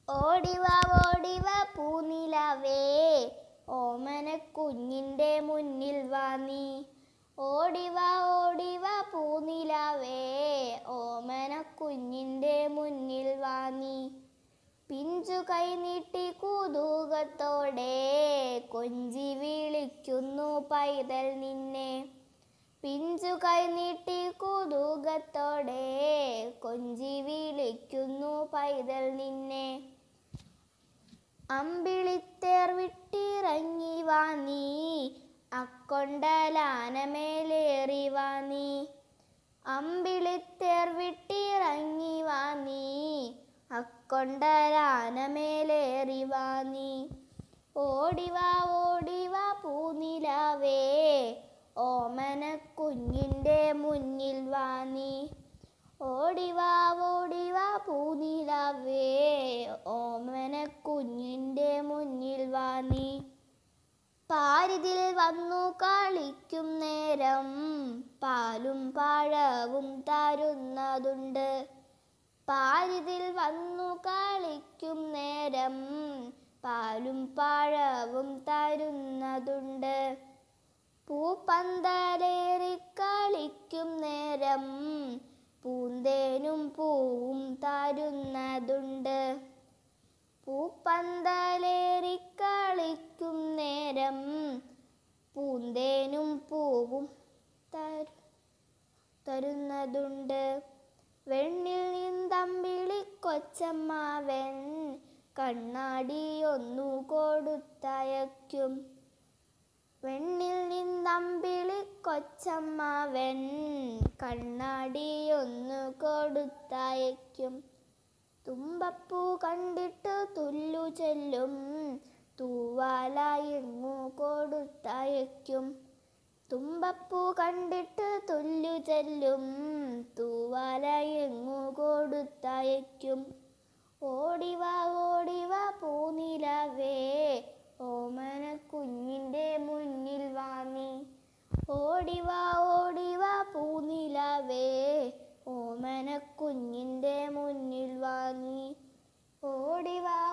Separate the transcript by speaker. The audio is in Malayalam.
Speaker 1: ഓടിവാ ഓടിവാ പൂനിലാവേ ഓമന കുഞ്ഞിൻ്റെ മുന്നിൽ വാ നീ ഓടിവാ ഓടിവാ പൂനിലാവേ ഓമന കുഞ്ഞിൻ്റെ മുന്നിൽ വാ നീ പിഞ്ചു കൈ നീട്ടി കുതൂകത്തോടെ കൊഞ്ചി വിളിക്കുന്നു പൈതൽ നിന്നെ പിഞ്ചു കൈ നീട്ടി കുതൂകത്തോടെ കൊഞ്ചി വിളിക്കുന്നു പൈതൽ നിന്നെ അമ്പിളിത്തേർ വിട്ടിറങ്ങി വാ നീ അക്കൊണ്ടലാനമേലേറി വാ നീ അമ്പിളിത്തേർ വിട്ടിറങ്ങി വാ നീ അക്കൊണ്ടലാനമേലേറി വാ നീ ഓടിവാ ഓടിവാ പൂനിലാവേ ഓമന കുഞ്ഞിൻ്റെ മുന്നിൽ വാ നീ ഓടിവാ ഓടിവാ പൂനിലാവേ ഓമന കുഞ്ഞിൻ്റെ മുന്നിൽ വാ നീ പാരിതിൽ വന്നു കളിക്കും നേരം പാലും പഴവും തരുന്നതുണ്ട് പാരിതിൽ വന്നു കളിക്കും നേരം പാലും പഴവും തരുന്നതുണ്ട് പൂപ്പന്തലേറി കളിക്കും നേരം പൂന്തേനും പൂവും തരുന്നതുണ്ട് പൂപ്പന്തലേറി കളിക്കും നേരം പൂന്തേനും പൂവും തരു തരുന്നതുണ്ട് വെണ്ണിൽ നിന്തമ്പിളി കൊച്ചമ്മാവൻ കണ്ണാടി ഒന്നു കൊടുത്തയക്കും വെണ്ണിൽ നിന്നമ്പിളി കൊച്ചമ്മാവൻ കണ്ണാടി ഒന്നു കൊടുത്തയക്കും തുമ്പപ്പൂ കണ്ടിട്ട് തുല്ലു ചെല്ലും തൂവാല എങ്ങു കൊടുത്തയക്കും തുമ്പപ്പൂ കണ്ടിട്ട് തുല്ലു ചെല്ലും തൂവാല എങ്ങു കൊടുത്തയക്കും ഓടിവാ ഓടിവാ പൂനിലവേ ഓമന കുഞ്ഞിൻ്റെ മുന്നിൽ വാ നീ ഓടിവാ ഓടിവാ പൂനിലവേ ഓമന കുഞ്ഞിൻ്റെ മുന്നിൽ വാ നീ ഓടിവാ